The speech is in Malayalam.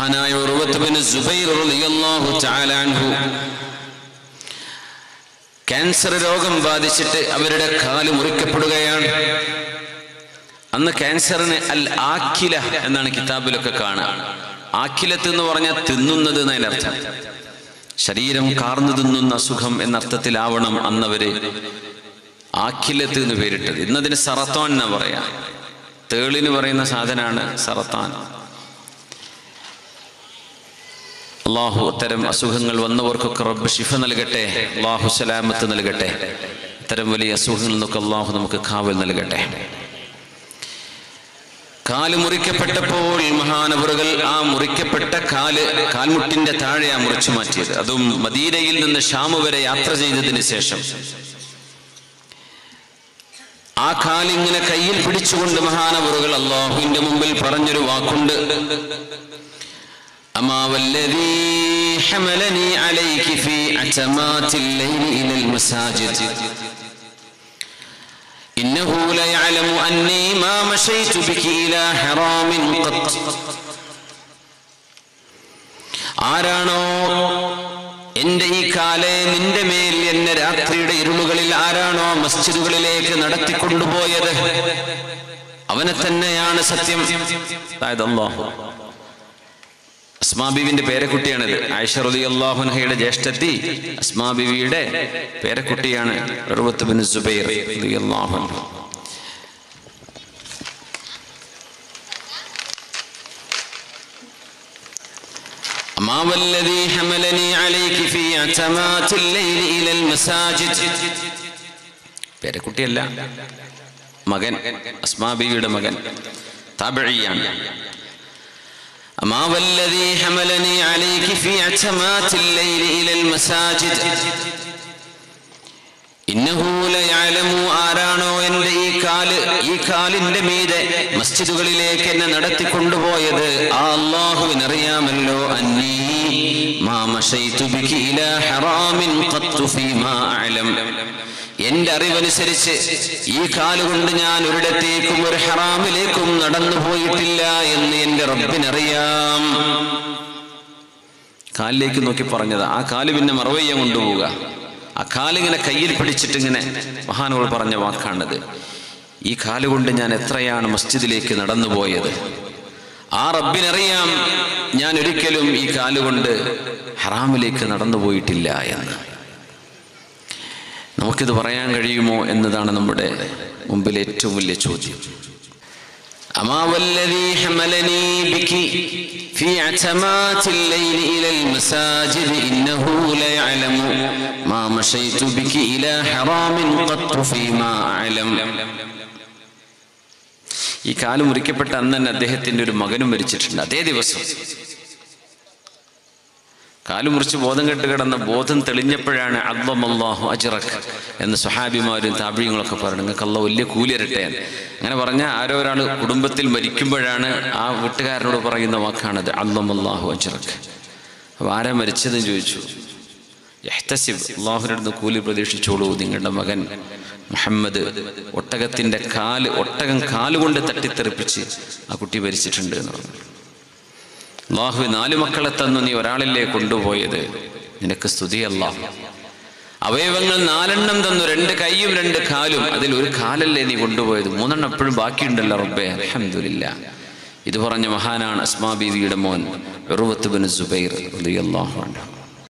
മഹാനായ ഉറുവത്ത് ബിൻ സുബൈർ റളിയല്ലാഹു തആല അൻഹു ക്യാൻസർ രോഗം ബാധിച്ചിട്ട് അവരുടെ കാല് മുറിക്കപ്പെടുകയാണ് അന്ന് ക്യാൻസറിന് അൽ ആക്കില എന്നാണ് കിതാബിലൊക്കെ കാണുക ആക്കിലത്ത് എന്ന് പറഞ്ഞാൽ തിന്നുന്നത് എന്നതിനർത്ഥം ശരീരം കാർന്നു തിന്നുന്ന അസുഖം എന്നർത്ഥത്തിലാവണം അന്നവര് ആക്കിലത്ത് എന്ന് പേരിട്ടത് ഇന്നതിന് സറത്താൻ എന്നാ പറയാ തേളിന് പറയുന്ന സാധനമാണ് സറത്താൻ അള്ളാഹു അത്തരം അസുഖങ്ങൾ വന്നവർക്കൊക്കെ റബ്ബ് ശിഫ നൽകട്ടെ അള്ളാഹു സലാമത്ത് നൽകട്ടെ ഇത്തരം വലിയ അസുഖങ്ങളിൽ നിന്നൊക്കെ അള്ളാഹു നമുക്ക് കാവൽ നൽകട്ടെ കാല് മുറിക്കപ്പെട്ടപ്പോൾ മഹാനവറുകൾ ആ മുറിക്കപ്പെട്ട കാല് കാൽമുട്ടിന്റെ താഴെയാ മുറിച്ചു മാറ്റിയത് അതും മദീനയിൽ നിന്ന് ഷാമു വരെ യാത്ര ചെയ്തതിന് ശേഷം ആ കാലിങ്ങനെ കയ്യിൽ പിടിച്ചുകൊണ്ട് മഹാനവറുകൾ അള്ളാഹുവിന്റെ മുമ്പിൽ പറഞ്ഞൊരു വാക്കുണ്ട് أما والذي حملني عليك في عتمات الليل إلى المساجد إنه ليعلم أني ما مشيت بك إلى حرام قط ആരാണോ എന്റെ ഈ കാലെ നിന്റെ മേൽ എന്നെ രാത്രിയുടെ ഇരുളുകളിൽ ആരാണോ മസ്ജിദുകളിലേക്ക് നടത്തിക്കൊണ്ടുപോയത് അവനെ തന്നെയാണ് സത്യം അതായത് അല്ലാഹു അസ്മാബിവിന്റെ പേരക്കുട്ടിയാണിത് ആയിഷ റലി അള്ളാഹുനഹയുടെ ജ്യേഷ്ഠത്തി അസ്മാബിവിയുടെ പേരക്കുട്ടിയാണ് ഉർവത്ത് ബിൻ സുബൈർ റളിയല്ലാഹു അൻഹു ما والذي حملني عليك في عتمات الليل إلى المساجد പേരക്കുട്ടിയല്ല മകൻ അസ്മാബിയുടെ മകൻ താബിഴിയാണ് ما والذي حملني عليك في عتمات الليل إلى المساجد ഇന്നഹു ലയഅലമു ആരാണോ എൻ്റെ ഈ കാല് ഈ കാലിന്റെ മീതെ മസ്ജിദുകളിലേക്ക് എന്നെ നടത്തിക്കൊണ്ടുപോയത് ആ അള്ളാഹുവിനറിയാമല്ലോ അന്നീ മാ മശൈതു ബികി ഇലാ ഹറാമിൻ ഖത്തു ഫീമാ അഅലം എന്റെ അറിവനുസരിച്ച് ഈ കാലുകൊണ്ട് ഞാൻ ഒരിടത്തേക്കും ഒരു ഹറാമിലേക്കും നടന്നു പോയിട്ടില്ല എന്ന് എന്റെ റബ്ബിനറിയാം കാലിലേക്ക് നോക്കി പറഞ്ഞത് ആ കാല് പിന്നെ മറവയ്യ കൊണ്ടുപോവുക ആ കാലിങ്ങനെ കയ്യിൽ പിടിച്ചിട്ട് ഇങ്ങനെ മഹാനുകൾ പറഞ്ഞ വാക്കാണിത് ഈ കാലുകൊണ്ട് ഞാൻ എത്രയാണ് മസ്ജിദിലേക്ക് നടന്നുപോയത് ആ റബ്ബിനറിയാം ഞാൻ ഒരിക്കലും ഈ കാലുകൊണ്ട് ഹറാമിലേക്ക് നടന്നു പോയിട്ടില്ല എന്ന് നമുക്കിത് പറയാൻ കഴിയുമോ എന്നതാണ് നമ്മുടെ മുമ്പിൽ ഏറ്റവും വലിയ ചോദ്യം أما والذي حملني بك في عتمات الليل إلى المساجد إنه ليعلم ما مشيت بك إلى حرام قط فيما أعلم ഈ കാലം മുറിക്കപ്പെട്ട അന്ന് തന്നെ അദ്ദേഹത്തിന്റെ ഒരു മകനും മരിച്ചിട്ടുണ്ട് അതേ ദിവസം കാലു മുറിച്ച് ബോധം കെട്ട് കിടന്ന ബോധം തെളിഞ്ഞപ്പോഴാണ് അള്ളമല്ലാഹു അജിറക് എന്ന് സുഹാബിമാരും താപിയങ്ങളൊക്കെ പറഞ്ഞു നിങ്ങൾക്ക് അള്ള വലിയ കൂലി തരട്ടെ അങ്ങനെ പറഞ്ഞാൽ ആരോ ഒരാൾ കുടുംബത്തിൽ മരിക്കുമ്പോഴാണ് ആ വീട്ടുകാരനോട് പറയുന്ന വാക്കാണത് അള്ളമല്ലാഹു അജിറക് അപ്പോൾ ആരാ മരിച്ചതെന്ന് ചോദിച്ചു യഹ്തസിബ് അള്ളാഹുവിനടുത്ത് കൂലി പ്രതീക്ഷിച്ചോളൂ നിങ്ങളുടെ മകൻ മുഹമ്മദ് ഒട്ടകത്തിന്റെ കാല് ഒട്ടകം കാലുകൊണ്ട് തട്ടിത്തെറിപ്പിച്ച് ആ കുട്ടി മരിച്ചിട്ടുണ്ട് എന്ന് പറഞ്ഞു അള്ളാഹു നാലു മക്കളെ തന്നു നീ ഒരാളില്ലേ കൊണ്ടുപോയത് നിനക്ക് സ്തുതിയല്ല അവയവങ്ങൾ നാലെണ്ണം തന്നു രണ്ട് കൈയും രണ്ട് കാലും അതിൽ ഒരു കാലല്ലേ നീ കൊണ്ടുപോയത് മൂന്നെണ്ണം എപ്പോഴും ബാക്കിയുണ്ടല്ലോ റബ്ബേ അലഹമില്ല ഇത് പറഞ്ഞ മഹാനാണ് അസ്മാ ബീവിയുടെ മോൻ ഉറുവത്ത് ബിൻ സുബൈർ റളിയല്ലാഹു അൻഹു